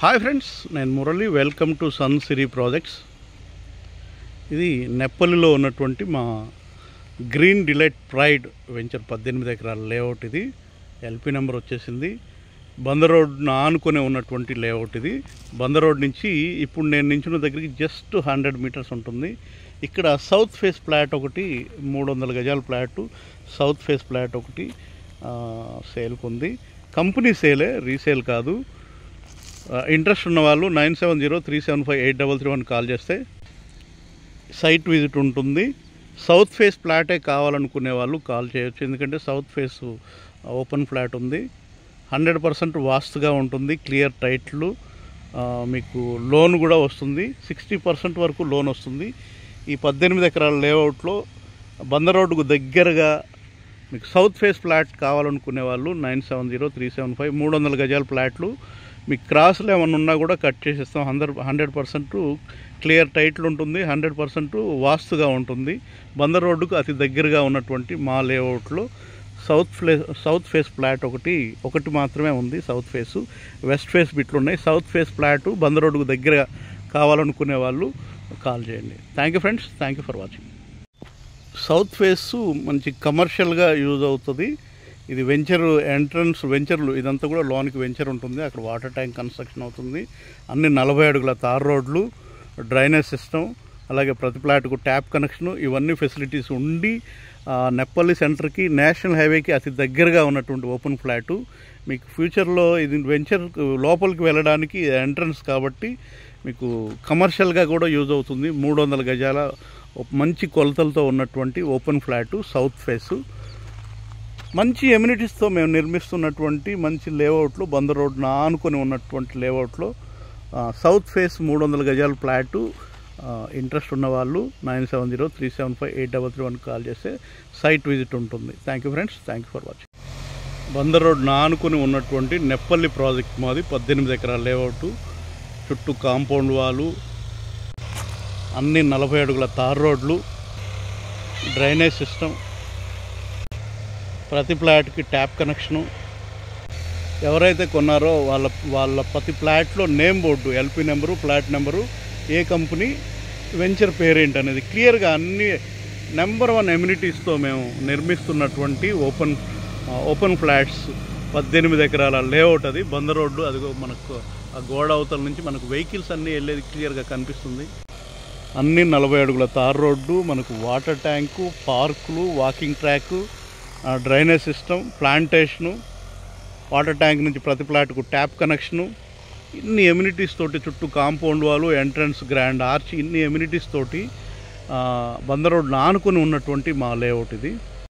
hi friends నేను Murali welcome to Sun Siri projects ఇది నెప్పలిలో ఉన్నటువంటి మా గ్రీన్ డిలైట్ ప్రైడ్ వెంచర్ పద్దెనిమిది ఎకరాల లేఅవుట్ ఇది ఎల్పి నెంబర్ వచ్చేసింది బంద రోడ్ను ఆనుకునే ఉన్నటువంటి లేఅవుట్ ఇది బంద రోడ్ నుంచి ఇప్పుడు నేను నించున్న దగ్గరికి జస్ట్ హండ్రెడ్ మీటర్స్ ఉంటుంది ఇక్కడ సౌత్ ఫేస్ ప్లాట్ ఒకటి మూడు వందల గజాల ప్లాట్ సౌత్ ఫేస్ ప్లాట్ ఒకటి సేల్కి ఉంది కంపెనీ సేలే రీసేల్ కాదు ఇంట్రెస్ట్ ఉన్న వాళ్ళు nine seven zero three seven five eight double three one call చేస్తే సైట్ విజిట్ ఉంటుంది సౌత్ ఫేస్ ఫ్లాటే కావాలనుకునే వాళ్ళు కాల్ చేయొచ్చు ఎందుకంటే సౌత్ ఫేస్ ఓపెన్ ఫ్లాట్ ఉంది హండ్రెడ్ పర్సెంట్ వాస్తుగా ఉంటుంది క్లియర్ టైట్లు మీకు లోన్ కూడా వస్తుంది సిక్స్టీ పర్సెంట్ వరకు లోన్ వస్తుంది ఈ పద్దెనిమిది ఎకరాల లేఅవుట్లో బంద రోడ్డుకు దగ్గరగా మీకు సౌత్ ఫేస్ ఫ్లాట్ కావాలనుకునే వాళ్ళు nine seven zero three seven five మూడు వందల గజాల ఫ్లాట్లు మీకు క్రాస్లు ఏమైనా ఉన్నా కూడా కట్ చేసేస్తాం హండ్రెడ్ హండ్రెడ్ పర్సెంట్ క్లియర్ టైట్లు ఉంటుంది హండ్రెడ్ పర్సెంట్ వాస్తుగా ఉంటుంది బందర్ రోడ్డుకు అతి దగ్గరగా ఉన్నటువంటి మా లేఅవుట్లో సౌత్ ఫ్లే సౌత్ ఫేస్ ఫ్లాట్ ఒకటి ఒకటి మాత్రమే ఉంది సౌత్ ఫేసు వెస్ట్ ఫేస్ బిట్లు ఉన్నాయి సౌత్ ఫేస్ ఫ్లాటు బందర్ రోడ్డుకు దగ్గర కావాలనుకునే వాళ్ళు కాల్ చేయండి thank you friends thank you for watching south face మంచి కమర్షియల్గా యూజ్ అవుతుంది ఇది వెంచర్ ఎంట్రన్స్ వెంచర్లు ఇదంతా కూడా లోనికి వెంచర్ ఉంటుంది అక్కడ వాటర్ ట్యాంక్ కన్స్ట్రక్షన్ అవుతుంది అన్ని నలభై అడుగుల తార్ రోడ్లు డ్రైనేజ్ సిస్టమ్ అలాగే ప్రతి ప్లాట్కు ట్యాప్ కనెక్షను ఇవన్నీ ఫెసిలిటీస్ ఉండి ఆ, నెప్పల్లి సెంటర్కి నేషనల్ హైవేకి అతి దగ్గరగా ఉన్నటువంటి ఓపెన్ ఫ్లాటు మీకు ఫ్యూచర్లో ఇది వెంచర్ లోపలికి వెళ్ళడానికి ఎంట్రన్స్ కాబట్టి మీకు కమర్షియల్గా కూడా యూజ్ అవుతుంది మూడు వందల గజాల ఒక మంచి కొలతలతో ఉన్నటువంటి ఓపెన్ ఫ్లాటు సౌత్ ఫేసు మంచి ఎమ్యూనిటీస్తో మేము నిర్మిస్తున్నటువంటి మంచి లేఅవుట్లు బంద రోడ్డున ఆనుకొని ఉన్నటువంటి లేఅవుట్లో ఆ, సౌత్ ఫేస్ మూడు వందల గజాల ఫ్లాటు ఆ, ఇంట్రెస్ట్ ఉన్న వాళ్ళు nine seven zero three seven five eight double three one call చేస్తే సైట్ విజిట్ ఉంటుంది thank you friends thank you for watching Bandar road ఆనుకొని ఉన్నటువంటి నెప్పల్లి ప్రాజెక్ట్ మాది పద్దెనిమిది ఎకరాల లేఅవుట్ చుట్టూ కాంపౌండ్ వాళ్ళు అన్ని నలభై అడుగుల తార్ రోడ్లు డ్రైనేజ్ సిస్టమ్ ప్రతి ఫ్లాట్కి ట్యాప్ కనెక్షను ఎవరైతే కొన్నారో వాళ్ళ వాళ్ళ ప్రతి ఫ్లాట్లో name board LP number flat number ఏ కంపెనీ వెంచర్ పేరేంటి అనేది క్లియర్గా అన్ని నెంబర్ వన్ ఎమ్యూనిటీస్తో మేము నిర్మిస్తున్నటువంటి ఓపెన్ ఓపెన్ ఫ్లాట్స్ పద్దెనిమిది ఎకరాల లేఅవుట్ అది బంద రోడ్డు అదిగో మనకు ఆ గోడ అవతల నుంచి మనకు వెహికల్స్ అన్నీ వెళ్ళేది క్లియర్గా కనిపిస్తుంది అన్ని నలభై అడుగుల తార్ రోడ్డు మనకు వాటర్ ట్యాంకు పార్కులు walking track drainage system plantation water tank నుంచి ప్రతి ప్లాట్కు ట్యాప్ కనెక్షను ఇన్ని ఎమ్యూనిటీస్ తోటి చుట్టూ కాంపౌండ్ వాళ్ళు ఎంట్రన్స్ గ్రాండ్ ఆర్చ్ ఇన్ని ఎమ్యూనిటీస్ తోటి బందర్ రోడ్ను ఆనుకొని ఉన్నటువంటి మా లేఅవుట్ ఇది